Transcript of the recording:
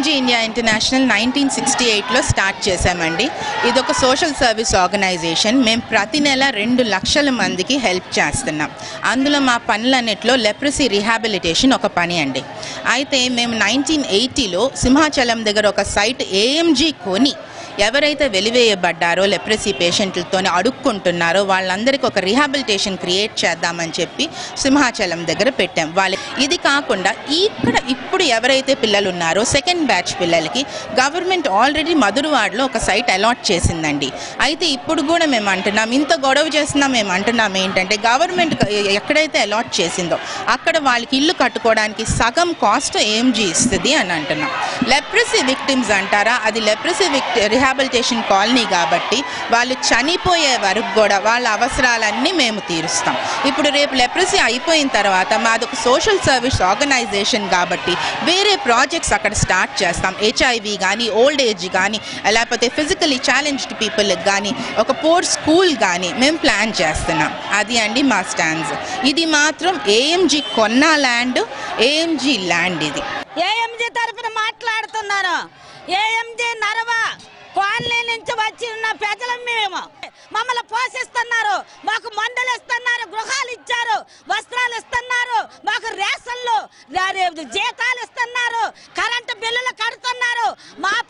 AMG India international nineteen sixty ఎయిట్లో start చేశామండి ఇది ఒక సోషల్ సర్వీస్ ఆర్గనైజేషన్ మేము ప్రతి నెల రెండు లక్షల మందికి హెల్ప్ చేస్తున్నాం అందులో మా పనులన్నిట్లో లెప్రసీ రిహాబిలిటేషన్ ఒక పని అండి అయితే మేము నైన్టీన్ ఎయిటీలో సింహాచలం దగ్గర ఒక సైట్ ఏఎంజీ కొని ఎవరైతే వెలివేయబడ్డారో లెప్రసీ పేషెంట్లతో అడుక్కుంటున్నారో వాళ్ళందరికీ ఒక రిహాబిలిటేషన్ క్రియేట్ చేద్దామని చెప్పి సింహాచలం దగ్గర పెట్టాం వాళ్ళ ఇది కాకుండా ఇక్కడ ఇప్పుడు ఎవరైతే పిల్లలు ఉన్నారో సెకండ్ బ్యాచ్ పిల్లలకి గవర్నమెంట్ ఆల్రెడీ మధురవాడలో ఒక సైట్ అలాట్ చేసిందండి అయితే ఇప్పుడు కూడా మేము అంటున్నాం ఇంత గొడవ చేస్తున్నాం మేము అంటున్నాం ఏంటంటే గవర్నమెంట్ ఎక్కడైతే అలాట్ చేసిందో అక్కడ వాళ్ళకి ఇల్లు కట్టుకోవడానికి సగం కాస్ట్ ఏఎంజీ ఇస్తుంది అని అంటున్నాం లెప్రసీ విక్టిమ్స్ అంటారా అది లెప్రసీ విక్టి రిహాబిలిటేషన్ కాలనీ కాబట్టి వాళ్ళు చనిపోయే వరకు కూడా వాళ్ళ అవసరాలన్నీ మేము తీరుస్తాం ఇప్పుడు రేపు లెప్రసీ అయిపోయిన తర్వాత మాది ఒక సోషల్ సర్వీస్ ఆర్గనైజేషన్ కాబట్టి వేరే ప్రాజెక్ట్స్ అక్కడ స్టార్ట్ చేస్తాం హెచ్ఐవి కానీ ఓల్డ్ ఏజ్ కానీ లేకపోతే ఫిజికలీ ఛాలెంజ్డ్ పీపుల్కి కానీ ఒక పోర్ స్కూల్ కానీ మేము ప్లాన్ చేస్తున్నాం అది అండి మా స్టాండ్స్ ఇది మాత్రం ఏఎంజీ కొన్న ల్యాండ్ ఏఎంజీ ల్యాండ్ ఇది ఏఎంజీ తరఫున మాట్లాడుతున్నాను ఏఎంజీ నరవ కాలనీ నుంచి వచ్చిన ప్రజలం మేము మమ్మల్ని పోషిస్తున్నారు మాకు మందులు ఇస్తున్నారు గృహాలు ఇచ్చారు వస్త్రాలు ఇస్తున్నారు మాకు రేషన్లు రా- జీతాలు ఇస్తున్నారు కరెంటు బిల్లులు కడుతున్నారు మా